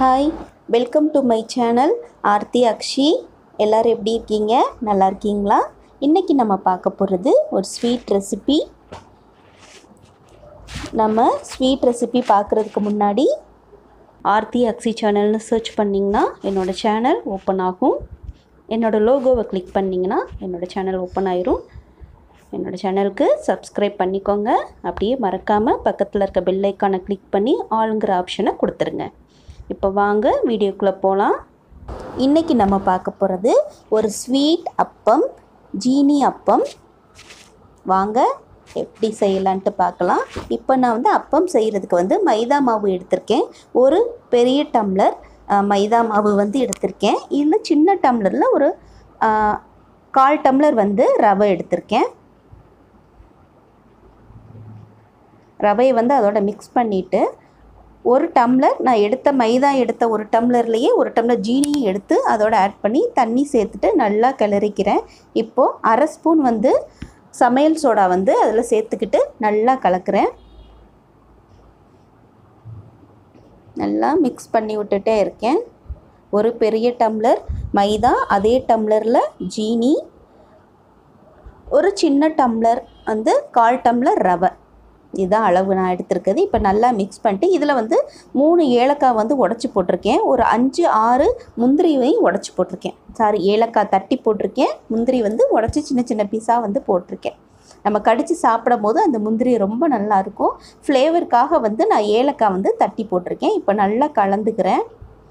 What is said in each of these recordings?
hi welcome to my channel Aarthi Akshi எல்லோரும் எப்படி இருக்கீங்க நல்லா இருக்கீங்களா இன்றைக்கி நம்ம பார்க்க போகிறது ஒரு ஸ்வீட் ரெசிபி நம்ம ஸ்வீட் ரெசிபி பார்க்குறதுக்கு முன்னாடி ஆர்த்தி அக்ஷி சேனல்னு சர்ச் பண்ணிங்கன்னா என்னோடய சேனல் ஓப்பன் ஆகும் என்னோடய லோகோவை கிளிக் பண்ணிங்கன்னா என்னோடய சேனல் ஓப்பன் ஆயிரும் என்னோடய சேனலுக்கு சப்ஸ்கிரைப் பண்ணிக்கோங்க அப்படியே மறக்காமல் பக்கத்தில் இருக்க பெல் ஐக்கானை கிளிக் பண்ணி ஆளுங்கிற ஆப்ஷனை கொடுத்துருங்க இப்போ வாங்க வீடியோக்குள்ளே போகலாம் இன்றைக்கி நம்ம பார்க்க போகிறது ஒரு ஸ்வீட் அப்பம் ஜீனி அப்பம் வாங்க எப்படி செய்யலான்ட்டு பார்க்கலாம் இப்போ நான் வந்து அப்பம் செய்கிறதுக்கு வந்து மைதா மாவு எடுத்திருக்கேன் ஒரு பெரிய டம்ளர் அஹ், மைதா மாவு வந்து எடுத்திருக்கேன் இதில் சின்ன டம்ளரில் ஒரு அஹ், கால் டம்ளர் வந்து ரவை எடுத்திருக்கேன் ரவையை வந்து அதோட மிக்ஸ் பண்ணிவிட்டு ஒரு டம்ளர் நான் எடுத்த மைதா எடுத்த ஒரு டம்ளர்லேயே ஒரு டம்ளர் ஜீனியும் எடுத்து அதோட ஆட் பண்ணி தண்ணி சேர்த்துட்டு நல்லா கிளறிக்கிறேன் இப்போது அரை ஸ்பூன் வந்து சமையல் சோடா வந்து அதில் சேர்த்துக்கிட்டு நல்லா கலக்கிறேன் நல்லா மிக்ஸ் பண்ணி விட்டுட்டே இருக்கேன் ஒரு பெரிய டம்ளர் மைதா அதே டம்ளரில் ஜீனி ஒரு சின்ன டம்ளர் வந்து கால் டம்ளர் ரவை இதுதான் அளவு நான் எடுத்திருக்கிறது இப்போ நல்லா மிக்ஸ் பண்ணிட்டு இதில் வந்து மூணு ஏலக்காய் வந்து உடச்சி போட்டிருக்கேன் ஒரு அஞ்சு ஆறு முந்திரியையும் உடச்சி போட்டிருக்கேன் சாரி ஏலக்காய் தட்டி போட்டிருக்கேன் முந்திரி வந்து உடச்சி சின்ன சின்ன பீஸாக வந்து போட்டிருக்கேன் நம்ம கடித்து சாப்பிடும் போது அந்த முந்திரி ரொம்ப நல்லா இருக்கும் ஃப்ளேவருக்காக வந்து நான் ஏலக்காய் வந்து தட்டி போட்டிருக்கேன் இப்போ நல்லா கலந்துக்கிறேன்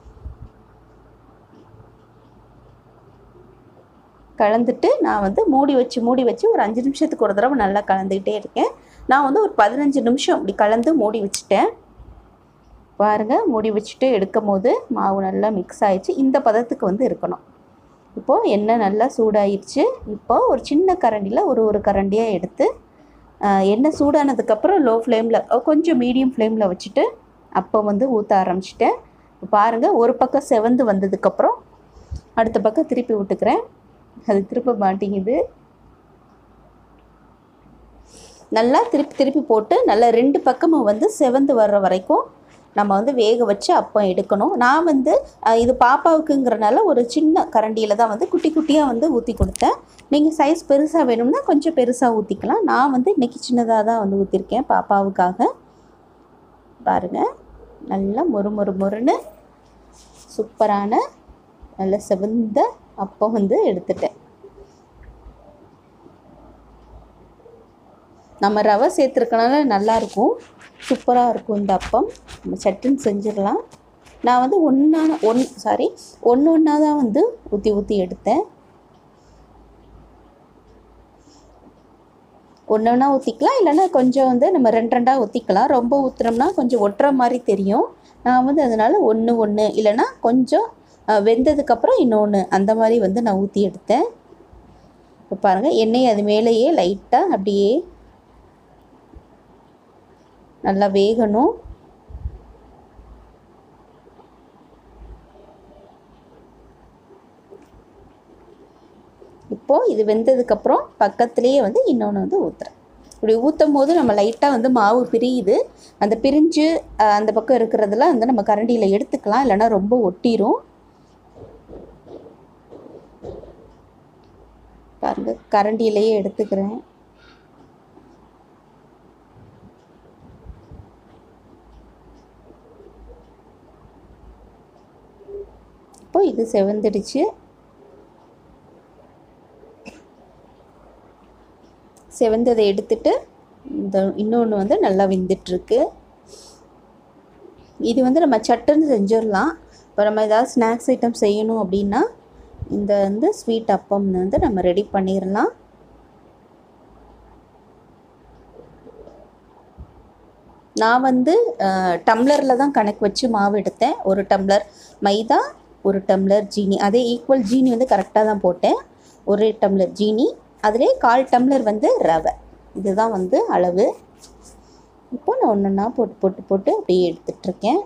கலந்துட்டு நான் வந்து மூடி வச்சு மூடி வச்சு ஒரு அஞ்சு நிமிஷத்துக்கு ஒரு தடவை நல்லா கலந்துக்கிட்டே இருக்கேன் நான் வந்து ஒரு பதினஞ்சு நிமிஷம் இப்படி கலந்து மூடி வச்சுட்டேன் பாருங்கள் மூடி வச்சுட்டு எடுக்கும் போது மாவு நல்லா மிக்ஸ் ஆயிடுச்சு இந்த பதத்துக்கு வந்து இருக்கணும் இப்போது எண்ணெய் நல்லா சூடாயிருச்சு இப்போது ஒரு சின்ன கரண்டியில் ஒரு ஒரு கரண்டியாக எடுத்து ஆஹ், எண்ணெய் சூடானதுக்கப்புறம் லோ ஃப்ளேமில் கொஞ்சம் மீடியம் ஃப்ளேமில் வச்சுட்டு அப்போ வந்து ஊற்ற ஆரம்பிச்சிட்டேன் பாருங்கள் ஒரு பக்கம் செவந்து வந்ததுக்கப்புறம் அடுத்த பக்கம் திருப்பி விட்டுக்கிறேன் அது திருப்ப மாட்டேங்குது நல்லா திருப்பி திருப்பி போட்டு நல்லா ரெண்டு பக்கமும் வந்து செவந்து வர்ற வரைக்கும் நம்ம வந்து வேக வச்சு அப்பம் எடுக்கணும் நான் வந்து அஹ், இது பாப்பாவுக்குங்கிறனால ஒரு சின்ன கரண்டியில் தான் வந்து குட்டி குட்டியாக வந்து ஊற்றி கொடுத்தேன் நீங்கள் சைஸ் பெருசாக வேணும்னா கொஞ்சம் பெருசாக ஊற்றிக்கலாம் நான் வந்து இன்றைக்கி சின்னதாக தான் வந்து ஊற்றிருக்கேன் பாப்பாவுக்காக பாருங்கள் நல்லா மொறு மொறு மொறுன்னு சூப்பரான நல்ல செவந்த அப்பம் வந்து எடுத்துட்டேன் நம்ம ரவை சேர்த்துருக்கனால நல்லாயிருக்கும் சூப்பராக இருக்கும் இந்த அப்பம் நம்ம சட்டுன்னு செஞ்சிடலாம் நான் வந்து ஒன்றா ஒன் சாரி ஒன்று ஒன்றா தான் வந்து ஊற்றி ஊற்றி எடுத்தேன் ஒன்று ஒன்றா ஊற்றிக்கலாம் இல்லைன்னா கொஞ்சம் வந்து நம்ம ரெண்டு ரெண்டாக ஊற்றிக்கலாம் ரொம்ப ஊற்றுனோம்னா கொஞ்சம் ஒட்டுற மாதிரி தெரியும் நான் வந்து அதனால் ஒன்று ஒன்று இல்லைன்னா கொஞ்சம் அஹ், வெந்ததுக்கப்புறம் இன்னொன்று அந்த மாதிரி வந்து நான் ஊற்றி எடுத்தேன் இப்போ பாருங்கள் எண்ணெய் அது மேலேயே லைட்டாக அப்படியே நல்லா வேகணும் இப்போது இது வெந்ததுக்கப்புறம் பக்கத்துலேயே வந்து இன்னொன்று வந்து ஊற்றுறேன் இப்படி ஊற்றும் போது நம்ம லைட்டாக வந்து மாவு பிரியுது அந்த பிரிஞ்சு அஹ், அந்த பக்கம் இருக்கிறதெல்லாம் வந்து நம்ம கரண்டியில் எடுத்துக்கலாம் இல்லைன்னா ரொம்ப ஒட்டிரும் பாருங்க கரண்டியிலேயே எடுத்துக்கிறேன் இப்போ இது செவந்துடுச்சு செவந்ததை எடுத்துட்டு இந்த இன்னொன்று வந்து நல்லா வெந்துட்டுருக்கு இது வந்து நம்ம சட்டுன்னு செஞ்சிடலாம் இப்போ நம்ம ஏதாவது ஸ்நாக்ஸ் ஐட்டம் செய்யணும் அப்படின்னா இந்த வந்து ஸ்வீட் அப்பம் வந்து நம்ம ரெடி பண்ணிடலாம் நான் வந்து டம்ளரில் தான் கணக்கு வச்சு மாவு எடுத்தேன் ஒரு டம்ளர் மைதா ஒரு டம்ளர் ஜீனி அதே ஈக்குவல் ஜீனி வந்து கரெக்டாக தான் போட்டேன் ஒரு டம்ளர் ஜீனி அதிலே கால் டம்ளர் வந்து ரவை இதுதான் வந்து அளவு இப்போ நான் ஒன்று ஒன்றா போட்டு போட்டு போட்டு அப்படியே எடுத்துட்ருக்கேன்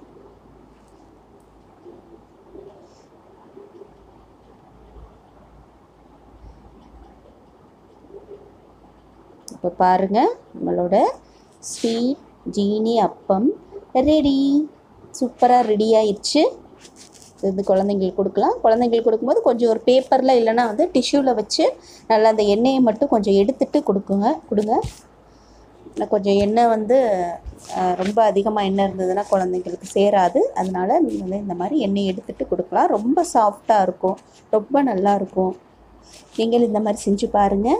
இப்போ பாருங்கள் நம்மளோட ஸ்வீட் ஜீனி அப்பம் ரெடி சூப்பராக ரெடி ஆயிடுச்சு இது குழந்தைங்களுக்கு கொடுக்கலாம் குழந்தைங்களுக்கு கொடுக்கும்போது கொஞ்சம் ஒரு பேப்பரில் இல்லைன்னா வந்து டிஷ்யூவில் வச்சு நல்லா அந்த எண்ணெயை மட்டும் கொஞ்சம் எடுத்துட்டு கொடுக்குங்க கொடுங்க இன்னும் கொஞ்சம் எண்ணெய் வந்து அஹ், ரொம்ப அதிகமாக எண்ணெய் இருந்ததுன்னா குழந்தைங்களுக்கு சேராது அதனால நீங்கள் வந்து இந்த மாதிரி எண்ணெய் எடுத்துட்டு கொடுக்கலாம் ரொம்ப சாஃப்டாக இருக்கும் ரொம்ப நல்லா இருக்கும் நீங்களும் இந்த மாதிரி செஞ்சு பாருங்கள்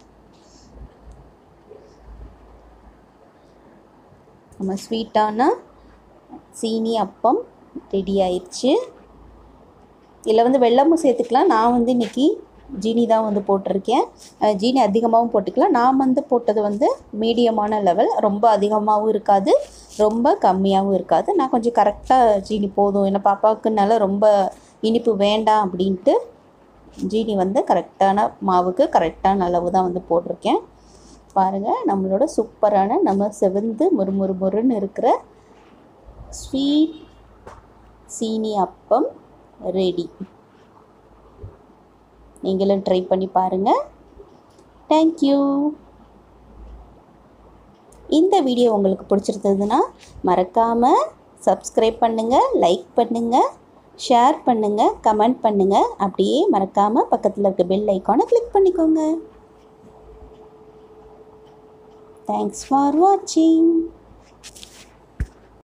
நம்ம ஸ்வீட்டான சீனி அப்பம் ரெடி ஆயிடுச்சு இதில் வந்து வெல்லமும் சேர்த்துக்கலாம் நான் வந்து இன்றைக்கி ஜீனி தான் வந்து போட்டிருக்கேன் அஹ் ஜீனி அதிகமாகவும் போட்டுக்கலாம் நான் வந்து போட்டது வந்து மீடியமான லெவல் ரொம்ப அதிகமாகவும் இருக்காது ரொம்ப கம்மியாகவும் இருக்காது நான் கொஞ்சம் கரெக்டாக ஜீனி போதும் ஏன்னா பாப்பாவுக்குனால ரொம்ப இனிப்பு வேண்டாம் அப்படின்ட்டு ஜீனி வந்து கரெக்டான மாவுக்கு கரெக்டான அளவு தான் வந்து போட்டிருக்கேன் பாருங்கள் நம்மளோட சூப்பரான நம்ம செவந்து முறுமுறு முறுன்னு இருக்கிற ஸ்வீட் சீனி அப்பம் ரெடி நீங்களும் ட்ரை பண்ணி பாருங்கள் தேங்க்யூ இந்த வீடியோ உங்களுக்கு பிடிச்சிருந்ததுன்னா மறக்காமல் சப்ஸ்கிரைப் பண்ணுங்கள் லைக் பண்ணுங்கள் ஷேர் பண்ணுங்கள் கமெண்ட் பண்ணுங்கள் அப்படியே மறக்காமல் பக்கத்தில் இருக்க பெல் ஐக்கானை கிளிக் பண்ணிக்கோங்க தேங்க்ஸ் ஃபார் வாட்சிங்